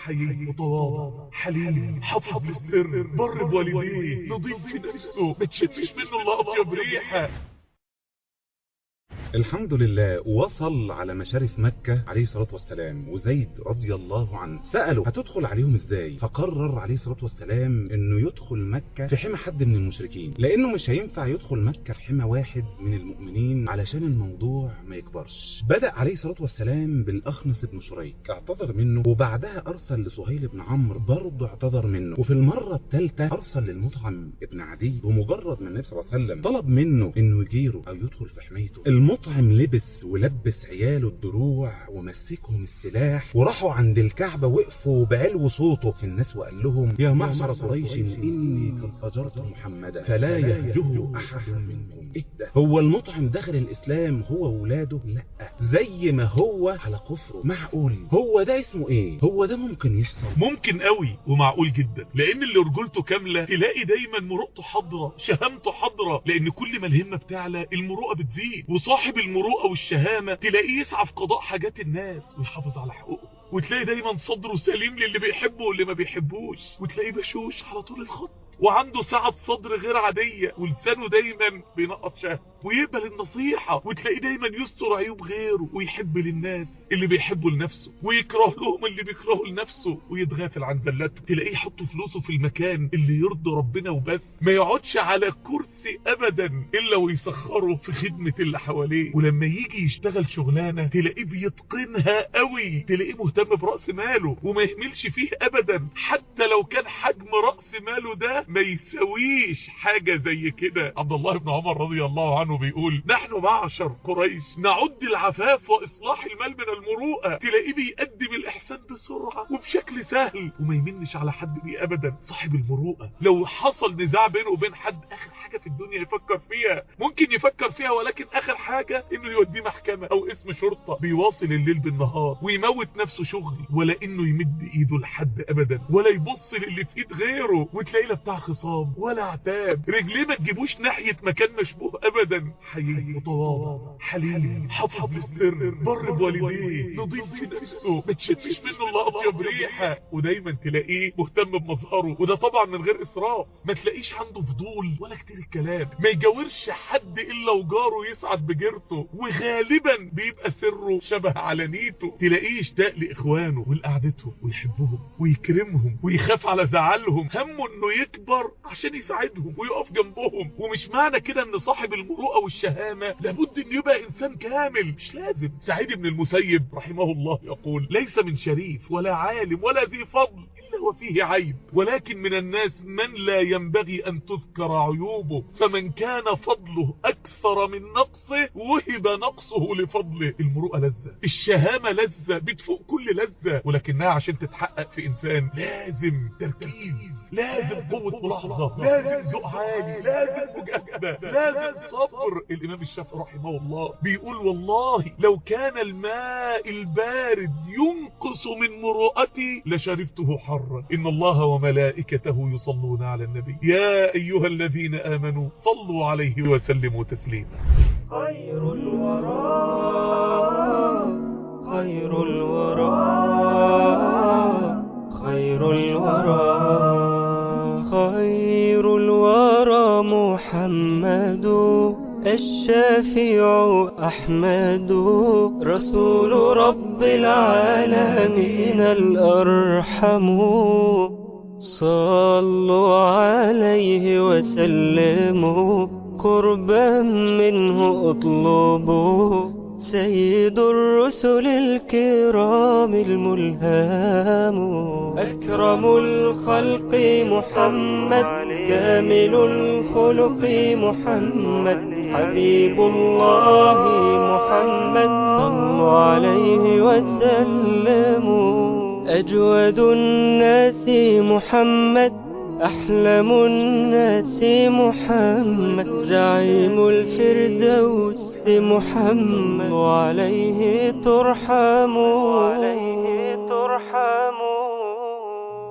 حي متواضع حليم حافظ للسر بر بوالديه نضيف في نفسه ما تشمش منه الا اطيب ريحه الحمد لله وصل على مشارف مكة عليه الصلاة والسلام وزيد رضي الله عنه سأله هتدخل عليهم ازاي فقرر عليه الصلاة والسلام انه يدخل مكة في حمى حد من المشركين لانه مش هينفع يدخل مكة في حمى واحد من المؤمنين علشان الموضوع ما يكبرش بدأ عليه الصلاة والسلام بالاخنس بن شريك اعتذر منه وبعدها ارسل لسهيل بن عمرو برضه اعتذر منه وفي المرة الثالثة ارسل للمطعم ابن عدي بمجرد ما النبي صلى الله عليه وسلم طلب منه انه يجيره او يدخل في حمايته المطعم لبس ولبس عياله الدروع ومسكهم السلاح وراحوا عند الكعبة وقفوا بعلو صوته في الناس وقال لهم يا معشر قريش إني قد أجرت محمدا فلا يهجه أحد منكم إيه ده هو المطعم دخل الإسلام هو وولاده لا زي ما هو على كفره معقول هو ده اسمه إيه هو ده ممكن يحصل ممكن قوي ومعقول جدا لان اللي رجولته كامله تلاقي دايما مروءته حاضره شهامته حاضره لان كل ما الهمه بتعلى المروءه بتزيد وصاحب المروءه والشهامه تلاقيه يسعى في قضاء حاجات الناس ويحافظ على حقوقهم وتلاقي دايما صدره سليم للي بيحبه واللي ما بيحبوش وتلاقيه بشوش على طول الخط وعنده سعة صدر غير عادية ولسانه دايما بينقط شهوة ويقبل النصيحة وتلاقيه دايما يستر عيوب غيره ويحب للناس اللي بيحبوا لنفسه ويكره لهم اللي بيكرهوا لنفسه ويتغافل عن ذلته تلاقيه يحط فلوسه في المكان اللي يرضي ربنا وبس ما يقعدش على كرسي ابدا الا ويسخره في خدمة اللي حواليه ولما يجي يشتغل شغلانة تلاقيه بيتقنها قوي تلاقيه مهتم برأس ماله وما يهملش فيه ابدا حتى لو كان حجم رأس ماله ده ما يسويش حاجة زي كده عبد الله بن عمر رضي الله عنه بيقول نحن معشر قريش نعد العفاف واصلاح المال من المروءة تلاقيه بيقدم الاحسان بسرعة وبشكل سهل وما يمنش على حد بيه ابدا صاحب المروءة لو حصل نزاع بينه وبين حد اخر حاجة في الدنيا يفكر فيها ممكن يفكر فيها ولكن اخر حاجة انه يوديه محكمة او اسم شرطة بيواصل الليل بالنهار ويموت نفسه شغل ولا انه يمد ايده لحد ابدا ولا يبص للي في ايد غيره وتلاقيه لا بتاع خصام ولا عتاب رجليه ما تجيبوش ناحية مكان مشبوه ابدا حي متواضع حليم حافظ للسر بر بوالديه نضيف في نفسه ما تشمش منه الا اطيب ريحة ودايما تلاقيه مهتم بمظهره وده طبعا من غير اسراف ما تلاقيش عنده فضول ولا كتير الكلام ما يجاورش حد الا وجاره يسعد بجيرته وغالبا بيبقى سره شبه علانيته تلاقيه يشتاق لاخوانه ولقعدتهم ويحبهم ويكرمهم ويخاف على زعلهم همه انه يكبر عشان يساعدهم ويقف جنبهم ومش معنى كده ان صاحب المروءه والشهامه لابد انه يبقى انسان كامل مش لازم سعيد بن المسيب رحمه الله يقول ليس من شريف ولا عالم ولا ذي فضل إلا وفيه عيب ولكن من الناس من لا ينبغي أن تذكر عيوبه فمن كان فضله أكثر من نقصه وهب نقصه لفضله المروءة لذة الشهامة لذة بتفوق كل لذة ولكنها عشان تتحقق في إنسان لازم تركيز لازم قوة ملاحظة لازم ذوق عالي لازم مجاهدة لازم صبر الإمام الشافعي رحمه الله بيقول والله لو كان الماء البارد ينقص من مروءتي لشربته حرا إن الله وملائكته يصلون على النبي يا أيها الذين آمنوا صلوا عليه وسلموا تسليما خير الورى خير الورى خير الورى خير الورى محمد الشافع أحمد رسول رب العالمين الأرحم صلوا عليه وسلموا قربا منه اطلبوا سيد الرسل الكرام الملهام أكرم الخلق محمد كامل الخلق محمد حبيب الله محمد صلوا عليه وسلموا أجود الناس محمد أحلم الناس محمد زعيم الفردوس محمد وعليه ترحم وعليه ترحم